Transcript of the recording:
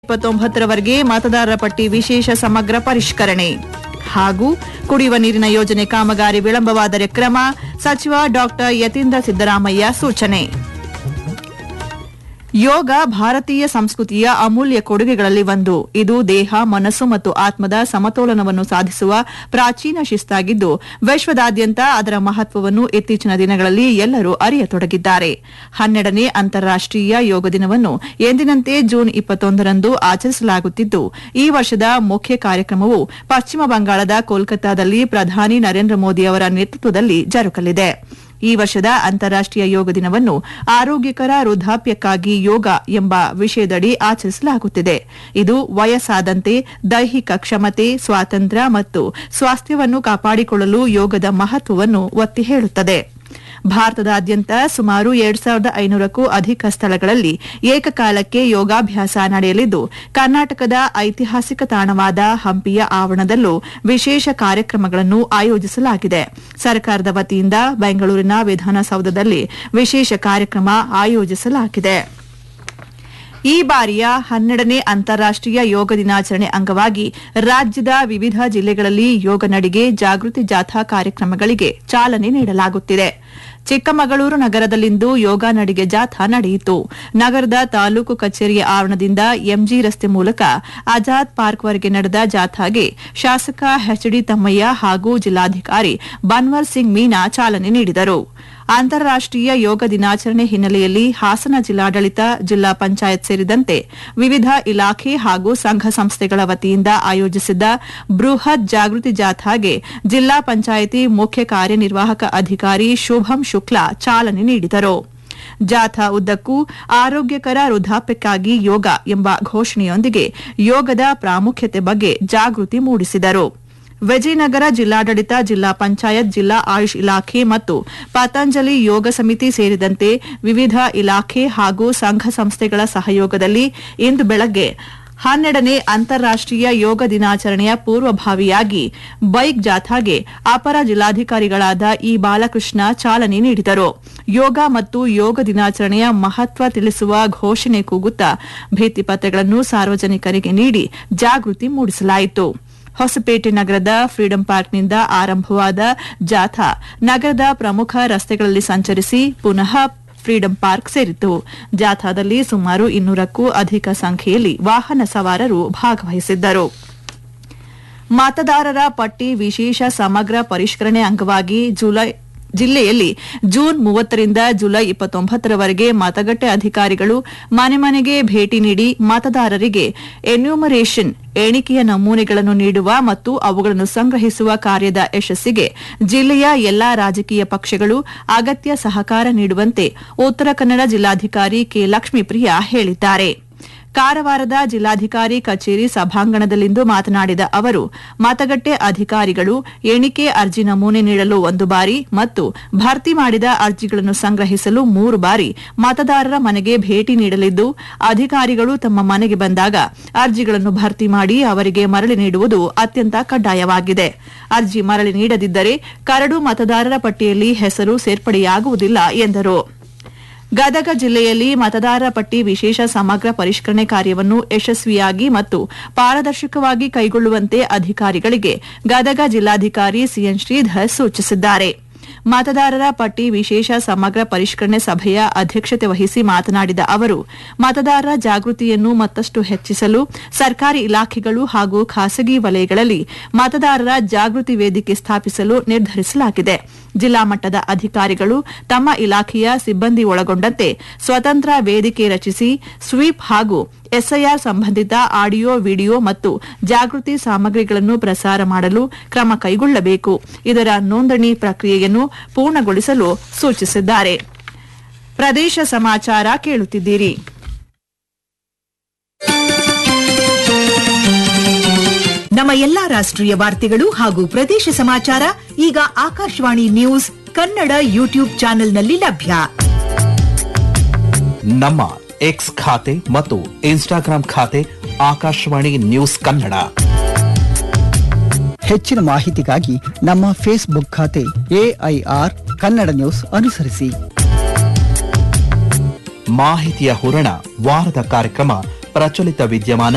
ಇಪ್ಪತ್ತೊಂಬತ್ತರವರೆಗೆ ಮತದಾರರ ಪಟ್ಟಿ ವಿಶೇಷ ಸಮಗ್ರ ಪರಿಷ್ಕರಣೆ ಹಾಗೂ ಕುಡಿಯುವ ನೀರಿನ ಯೋಜನೆ ಕಾಮಗಾರಿ ವಿಳಂಬವಾದರೆ ಕ್ರಮ ಸಚಿವ ಡಾಕ್ಟರ್ ಯತೀಂದ್ರ ಸಿದ್ದರಾಮಯ್ಯ ಸೂಚನೆ ಯೋಗ ಭಾರತೀಯ ಸಂಸ್ಕೃತಿಯ ಅಮೂಲ್ಯ ಕೊಡುಗೆಗಳಲ್ಲಿ ಒಂದು ಇದು ದೇಹ ಮನಸ್ಸು ಮತ್ತು ಆತ್ಮದ ಸಮತೋಲನವನ್ನು ಸಾಧಿಸುವ ಪ್ರಾಚೀನ ಶಿಸ್ತಾಗಿದ್ದು ವಿಶ್ವದಾದ್ಯಂತ ಅದರ ಮಹತ್ವವನ್ನು ಇತ್ತೀಚಿನ ದಿನಗಳಲ್ಲಿ ಎಲ್ಲರೂ ಅರಿಯತೊಡಗಿದ್ದಾರೆ ಹನ್ನೆರಡನೇ ಅಂತಾರಾಷ್ಟೀಯ ಯೋಗ ದಿನವನ್ನು ಎಂದಿನಂತೆ ಜೂನ್ ಇಪ್ಪತ್ತೊಂದರಂದು ಆಚರಿಸಲಾಗುತ್ತಿದ್ದು ಈ ವರ್ಷದ ಮುಖ್ಯ ಕಾರ್ಯಕ್ರಮವು ಪಶ್ಚಿಮ ಬಂಗಾಳದ ಕೋಲ್ಕತ್ತಾದಲ್ಲಿ ಪ್ರಧಾನಿ ನರೇಂದ್ರ ಮೋದಿ ಅವರ ನೇತೃತ್ವದಲ್ಲಿ ಜರುಗಲಿದೆ ಈ ವರ್ಷದ ಅಂತಾರಾಷ್ಟೀಯ ಯೋಗ ದಿನವನ್ನು ಆರೋಗ್ಯಕರ ವೃದ್ಧಾಪ್ಯಕ್ಕಾಗಿ ಯೋಗ ಎಂಬ ವಿಷಯದಡಿ ಆಚರಿಸಲಾಗುತ್ತಿದೆ ಇದು ವಯಸ್ಸಾದಂತೆ ದೈಹಿಕ ಕ್ಷಮತೆ ಸ್ವಾತಂತ್ರ್ಯ ಮತ್ತು ಸ್ವಾಸ್ಥ್ಯವನ್ನು ಕಾಪಾಡಿಕೊಳ್ಳಲು ಯೋಗದ ಮಹತ್ವವನ್ನು ಒತ್ತಿ ಹೇಳುತ್ತದೆ ಭಾರತದಾದ್ಯಂತ ಸುಮಾರು ಎರಡ್ ಸಾವಿರದ ಐನೂರಕ್ಕೂ ಅಧಿಕ ಸ್ಥಳಗಳಲ್ಲಿ ಏಕಕಾಲಕ್ಕೆ ಯೋಗಾಭ್ಯಾಸ ನಡೆಯಲಿದ್ದು ಕರ್ನಾಟಕದ ಐತಿಹಾಸಿಕ ತಾಣವಾದ ಹಂಪಿಯ ಆವರಣದಲ್ಲೂ ವಿಶೇಷ ಕಾರ್ಯಕ್ರಮಗಳನ್ನು ಆಯೋಜಿಸಲಾಗಿದೆ ಸರ್ಕಾರದ ವತಿಯಿಂದ ಬೆಂಗಳೂರಿನ ವಿಧಾನಸೌಧದಲ್ಲಿ ವಿಶೇಷ ಕಾರ್ಯಕ್ರಮ ಆಯೋಜಿಸಲಾಗಿದೆ ಈ ಬಾರಿಯ ಹನ್ನೆರಡನೇ ಅಂತಾರಾಷ್ಟೀಯ ಯೋಗ ದಿನಾಚರಣೆ ಅಂಗವಾಗಿ ರಾಜ್ಯದ ವಿವಿಧ ಜಿಲ್ಲೆಗಳಲ್ಲಿ ಯೋಗ ನಡಿಗೆ ಜಾಗೃತಿ ಜಾಥಾ ಕಾರ್ಯಕ್ರಮಗಳಿಗೆ ಚಾಲನೆ ನೀಡಲಾಗುತ್ತಿದೆ ಚಿಕ್ಕಮಗಳೂರು ನಗರದಲ್ಲಿಂದು ಯೋಗ ನಡಿಗೆ ಜಾಥಾ ನಡೆಯಿತು ನಗರದ ತಾಲೂಕು ಕಚೇರಿಯ ಆವರಣದಿಂದ ಎಂಜಿ ರಸ್ತೆ ಮೂಲಕ ಆಜಾದ್ ಪಾರ್ಕ್ವರೆಗೆ ನಡೆದ ಜಾಥಾಗೆ ಶಾಸಕ ಎಚ್ಡಿ ತಮ್ಮಯ್ಯ ಹಾಗೂ ಜಿಲ್ಲಾಧಿಕಾರಿ ಬನ್ವರ್ ಸಿಂಗ್ ಮೀನಾ ಚಾಲನೆ ನೀಡಿದರು ಅಂತಾರಾಷ್ಟೀಯ ಯೋಗ ದಿನಾಚರಣೆ ಹಿನ್ನೆಲೆಯಲ್ಲಿ ಹಾಸನ ಜಿಲ್ಲಾಡಳಿತ ಜಿಲ್ಲಾ ಪಂಚಾಯತ್ ಸೇರಿದಂತೆ ವಿವಿಧ ಇಲಾಖೆ ಹಾಗೂ ಸಂಘ ಸಂಸ್ಥೆಗಳ ವತಿಯಿಂದ ಆಯೋಜಿಸಿದ್ದ ಬೃಹತ್ ಜಾಗೃತಿ ಜಾಥಾಗೆ ಜಿಲ್ಲಾ ಪಂಚಾಯಿತಿ ಮುಖ್ಯ ಕಾರ್ಯನಿರ್ವಾಹಕ ಅಧಿಕಾರಿ ಶುಭಂ ಶುಕ್ಲಾ ಚಾಲನೆ ನೀಡಿದರು ಜಾಥಾ ಉದ್ದಕ್ಕೂ ಆರೋಗ್ಯಕರ ವೃದ್ಧಾಪ್ಯಕ್ಕಾಗಿ ಯೋಗ ಎಂಬ ಘೋಷಣೆಯೊಂದಿಗೆ ಯೋಗದ ಪ್ರಾಮುಖ್ಯತೆ ಬಗ್ಗೆ ಜಾಗೃತಿ ಮೂಡಿಸಿದರು ವಿಜಯನಗರ ಜಿಲ್ಲಾಡಳಿತ ಜಿಲ್ಲಾ ಪಂಚಾಯತ್ ಜಿಲ್ಲಾ ಆಯುಷ್ ಇಲಾಖೆ ಮತ್ತು ಪತಂಜಲಿ ಯೋಗ ಸಮಿತಿ ಸೇರಿದಂತೆ ವಿವಿಧ ಇಲಾಖೆ ಹಾಗೂ ಸಂಘ ಸಂಸ್ಥೆಗಳ ಸಹಯೋಗದಲ್ಲಿ ಇಂದು ಬೆಳಗ್ಗೆ ಹನ್ನೆರಡನೇ ಅಂತಾರಾಷ್ಟೀಯ ಯೋಗ ದಿನಾಚರಣೆಯ ಪೂರ್ವಭಾವಿಯಾಗಿ ಬೈಕ್ ಜಾಥಾಗೆ ಅಪರ ಜಿಲ್ಲಾಧಿಕಾರಿಗಳಾದ ಇ ಬಾಲಕೃಷ್ಣ ಚಾಲನೆ ನೀಡಿದರು ಯೋಗ ಮತ್ತು ಯೋಗ ದಿನಾಚರಣೆಯ ಮಹತ್ವ ತಿಳಿಸುವ ಘೋಷಣೆ ಕೂಗುತ್ತಾ ಭಿತ್ತಿಪತ್ರಗಳನ್ನು ಸಾರ್ವಜನಿಕರಿಗೆ ನೀಡಿ ಜಾಗೃತಿ ಮೂಡಿಸಲಾಯಿತು ಹೊಸಪೇಟೆ ನಗರದ ಫ್ರೀಡಂ ಪಾರ್ಕ್ನಿಂದ ಆರಂಭವಾದ ಜಾಥಾ ನಗರದ ಪ್ರಮುಖ ರಸ್ತೆಗಳಲ್ಲಿ ಸಂಚರಿಸಿ ಪುನಃ ಫ್ರೀಡಂ ಪಾರ್ಕ್ ಸೇರಿತು ಜಾಥಾದಲ್ಲಿ ಸುಮಾರು ಇನ್ನೂರಕ್ಕೂ ಅಧಿಕ ಸಂಖ್ಯೆಯಲ್ಲಿ ವಾಹನ ಸವಾರರು ಭಾಗವಹಿಸಿದ್ದರು ಮತದಾರರ ಪಟ್ಟಿ ವಿಶೇಷ ಸಮಗ್ರ ಪರಿಷ್ಕರಣೆ ಅಂಗವಾಗಿ ಜುಲೈ ಜಿಲ್ಲೆಯಲ್ಲಿ ಜೂನ್ ಮೂವತ್ತರಿಂದ ಜುಲೈ ಇಪ್ಪತ್ತೊಂಬತ್ತರವರೆಗೆ ಮತಗಟ್ಟೆ ಅಧಿಕಾರಿಗಳು ಮನೆ ಮನೆಗೆ ಭೇಟಿ ನೀಡಿ ಮತದಾರರಿಗೆ ಎನ್ಯೂಮರೇಷನ್ ಎಣಿಕೆಯ ನಮೂನೆಗಳನ್ನು ನೀಡುವ ಮತ್ತು ಅವುಗಳನ್ನು ಸಂಗ್ರಹಿಸುವ ಕಾರ್ಯದ ಯಶಸ್ಸಿಗೆ ಜಿಲ್ಲೆಯ ಎಲ್ಲಾ ರಾಜಕೀಯ ಪಕ್ಷಗಳು ಅಗತ್ಯ ಸಹಕಾರ ನೀಡುವಂತೆ ಉತ್ತರ ಕನ್ನಡ ಜಿಲ್ಲಾಧಿಕಾರಿ ಕೆ ಲಕ್ಷ್ಮೀಪ್ರಿಯಾ ಹೇಳಿದ್ದಾರೆ ಕಾರವಾರದ ಜಿಲ್ಲಾಧಿಕಾರಿ ಕಚೇರಿ ಸಭಾಂಗಣದಲ್ಲಿಂದು ಮಾತನಾಡಿದ ಅವರು ಮತಗಟ್ಟೆ ಅಧಿಕಾರಿಗಳು ಎಣಿಕೆ ಅರ್ಜಿ ನಮೂನೆ ನೀಡಲು ಒಂದು ಬಾರಿ ಮತ್ತು ಭರ್ತಿ ಮಾಡಿದ ಅರ್ಜಿಗಳನ್ನು ಸಂಗ್ರಹಿಸಲು ಮೂರು ಬಾರಿ ಮತದಾರರ ಮನೆಗೆ ಭೇಟಿ ನೀಡಲಿದ್ದು ಅಧಿಕಾರಿಗಳು ತಮ್ಮ ಮನೆಗೆ ಬಂದಾಗ ಅರ್ಜಿಗಳನ್ನು ಭರ್ತಿ ಮಾಡಿ ಅವರಿಗೆ ಮರಳಿ ನೀಡುವುದು ಅತ್ಯಂತ ಕಡ್ಡಾಯವಾಗಿದೆ ಅರ್ಜಿ ಮರಳಿ ನೀಡದಿದ್ದರೆ ಕರಡು ಮತದಾರರ ಪಟ್ಟಿಯಲ್ಲಿ ಹೆಸರು ಸೇರ್ಪಡೆಯಾಗುವುದಿಲ್ಲ ಎಂದರು ಗದಗ ಜಿಲ್ಲೆಯಲ್ಲಿ ಮತದಾರರ ಪಟ್ಟಿ ವಿಶೇಷ ಸಮಗ್ರ ಪರಿಷ್ಕರಣೆ ಕಾರ್ಯವನ್ನು ಯಶಸ್ವಿಯಾಗಿ ಮತ್ತು ಪಾರದರ್ಶಕವಾಗಿ ಕೈಗೊಳ್ಳುವಂತೆ ಅಧಿಕಾರಿಗಳಿಗೆ ಗದಗ ಜಿಲ್ಲಾಧಿಕಾರಿ ಸಿಎನ್ ಶ್ರೀಧರ್ ಸೂಚಿಸಿದ್ದಾರೆ ಮತದಾರರ ಪಟ್ಟಿ ವಿಶೇಷ ಸಮಗ್ರ ಪರಿಷ್ಕರಣೆ ಸಭೆಯ ಅಧ್ಯಕ್ಷತೆ ವಹಿಸಿ ಮಾತನಾಡಿದ ಅವರು ಮತದಾರರ ಜಾಗೃತಿಯನ್ನು ಮತ್ತಷ್ಟು ಹೆಚ್ಚಿಸಲು ಸರ್ಕಾರಿ ಇಲಾಖೆಗಳು ಹಾಗೂ ಖಾಸಗಿ ವಲಯಗಳಲ್ಲಿ ಮತದಾರರ ಜಾಗೃತಿ ವೇದಿಕೆ ಸ್ಥಾಪಿಸಲು ನಿರ್ಧರಿಸಲಾಗಿದೆ ಜಿಲ್ಲಾ ಮಟ್ಟದ ಅಧಿಕಾರಿಗಳು ತಮ್ಮ ಇಲಾಖೆಯ ಸಿಬ್ಬಂದಿ ಒಳಗೊಂಡಂತೆ ಸ್ವತಂತ್ರ ವೇದಿಕೆ ರಚಿಸಿ ಸ್ವೀಪ್ ಹಾಗೂ ಎಸ್ಐಆರ್ ಸಂಬಂಧಿತ ಆಡಿಯೋ ವಿಡಿಯೋ ಮತ್ತು ಜಾಗೃತಿ ಸಾಮಗ್ರಿಗಳನ್ನು ಪ್ರಸಾರ ಮಾಡಲು ಕ್ರಮ ಕೈಗೊಳ್ಳಬೇಕು ಇದರ ನೋಂದಣಿ ಪ್ರಕ್ರಿಯೆಯನ್ನು ಪೂರ್ಣಗೊಳಿಸಲು ಸೂಚಿಸಿದ್ದಾರೆ ಪ್ರದೇಶ ಸಮಾಚಾರ ಕೇಳುತ್ತಿದ್ದೀರಿ ನಮ್ಮ ಎಲ್ಲಾ ರಾಷ್ಟ್ರೀಯ ವಾರ್ತೆಗಳು ಹಾಗೂ ಪ್ರದೇಶ ಸಮಾಚಾರ ಈಗ ಆಕಾಶವಾಣಿ ನ್ಯೂಸ್ ಕನ್ನಡ ಯೂಟ್ಯೂಬ್ ಚಾನೆಲ್ನಲ್ಲಿ ಲಭ್ಯ ನಮ್ಮ ಎಕ್ಸ್ ಖಾತೆ ಮತ್ತು ಇನ್ಸ್ಟಾಗ್ರಾಂ ಖಾತೆ ಆಕಾಶವಾಣಿ ನ್ಯೂಸ್ ಕನ್ನಡ ಹೆಚ್ಚಿನ ಮಾಹಿತಿಗಾಗಿ ನಮ್ಮ ಫೇಸ್ಬುಕ್ ಖಾತೆ ಎಐಆರ್ ಕನ್ನಡ ನ್ಯೂಸ್ ಅನುಸರಿಸಿ ಮಾಹಿತಿಯ ಹೂರಣ ವಾರದ ಕಾರ್ಯಕ್ರಮ ಪ್ರಚಲಿತ ವಿದ್ಯಮಾನ